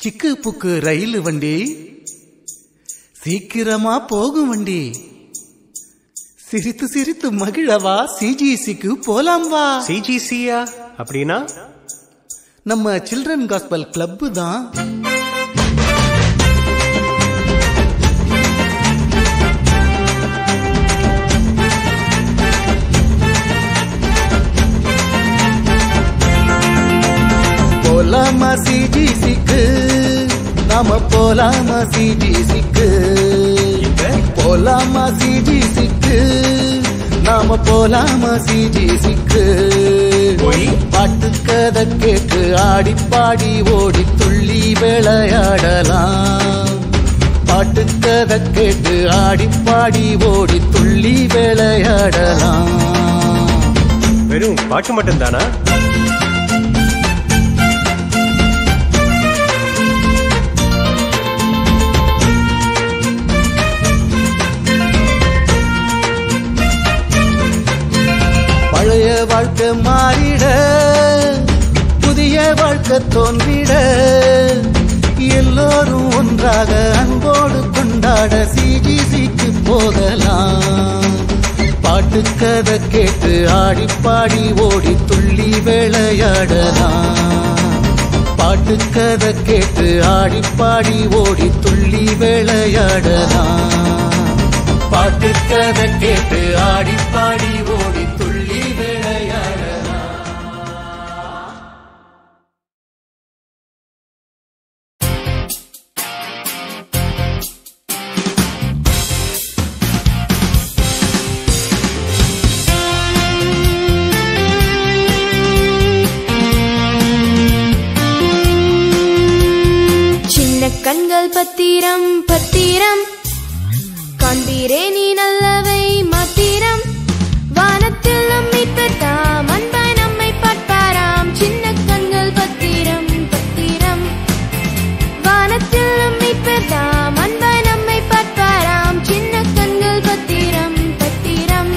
சிக்கு புக்கு ரயில் வண்டி சீக்கிரமா போகும் வண்டி சிரித்து சிரித்து மகிழவா சிஜிசிக்கு போலாம் வா சிஜிசியா அப்படின்னா நம்ம சில்ட்ரன் காஸ்பல் கிளப் தான் போலாமா சிஜிசிக்கு நாம போலாமா சிஜிசிக்கு எங்க? போலாமா சிஜிசிக்கு நாம போலாமா சிஜிசிக்கு போய்? பாட்டு கதை கேட்டு ஆடி பாடி ஓடி துள்ளி விளையாடலாம் பாட்டு கதை கேட்டு ஆடி பாடி ஓடி துள்ளி விளையாடலாம் வெறும் பாட்டு மட்டும் தானா பழைய வாழ்க்கை மாறிட புதிய வாழ்க்கை தோன்றிட எல்லோரும் ஒன்றாக அன்போடு கொண்டாட சிஜிசிக்கு போகலாம் பாட்டு கதை கேட்டு ஆடி பாடி ஓடி துள்ளி விளையாடலாம் பாட்டு கதை கேட்டு ஆடி பாடி ஓடி துள்ளி விளையாடலாம் பாட்டு கதை கேட்டு ஆடி பாடி ஓடி துள்ளி விளையாடலாம் சின்ன கண்கள் பத்திரம் பத்திரம் காண்பீரே நீ நல்லவை மாத்திரம் வானத்தில் நம்மை பெற்றாம் அன்பாய் நம்மை பார்ப்பாராம் சின்ன கண்கள் பத்திரம் பத்திரம் வானத்தில் நம்மை பெற்றாம் அன்பாய் நம்மை பார்ப்பாராம் சின்ன கண்கள் பத்திரம் பத்திரம்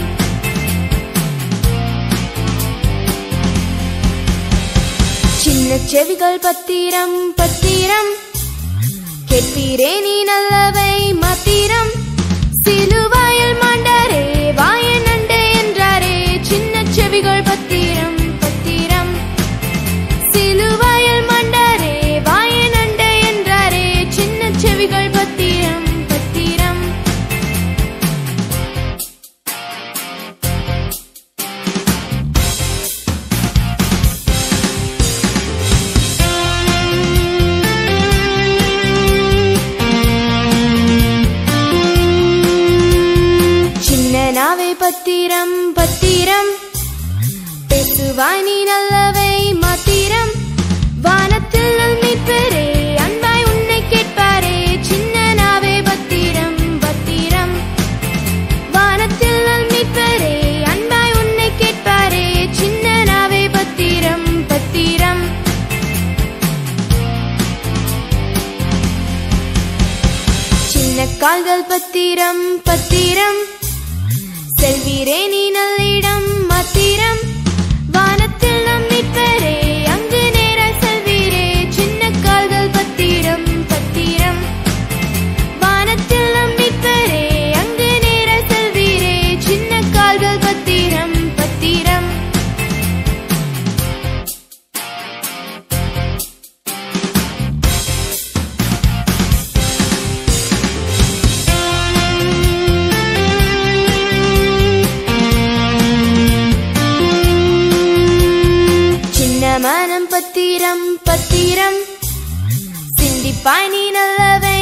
சின்ன செவிகள் பத்திரம் பத்திரம் கேட்பீரே நீ நல்லவை மாத்திரம் சிலுவாயில் மாண்டாரே வாய நண்டே என்றாரே சின்ன செவிகள் பத்திரம் பத்திரம் சிலுவாயில் மாண்டாரே வாய நண்டே என்றாரே சின்ன செவிகள் பத்திரம் பத்திரம் சின்ன நாவை பத்திரம் பத்திரம் பேசுவாய் நீ நல்லவை மாத்திரம் வானத்தில் மீட்பரே அன்பாய் உன்னை கேட்பாரே சின்ன நாவே பத்திரம் பத்திரம் வானத்தில் மீட்பரே அன்பாய் உன்னை கேட்பாரே சின்ன நாவே பத்திரம் பத்திரம் சின்ன கால்கள் பத்திரம் பத்திரம் செல்வீரே நீ நல்லிடம் மாத்திரம் வானத்தில் நம் நிற்பரே அங்கு நேர செல்வீரே சின்ன கால்கள் பத்திரம் பத்திரம் வானத்தில் நம் நிற்பரே அங்கு நேர செல்வீரே சின்ன கால்கள் பத்திரம் பத்திரம் சின்ன மனம் பத்திரம் பத்திரம் சிந்திப்பாய் நீ நல்லவை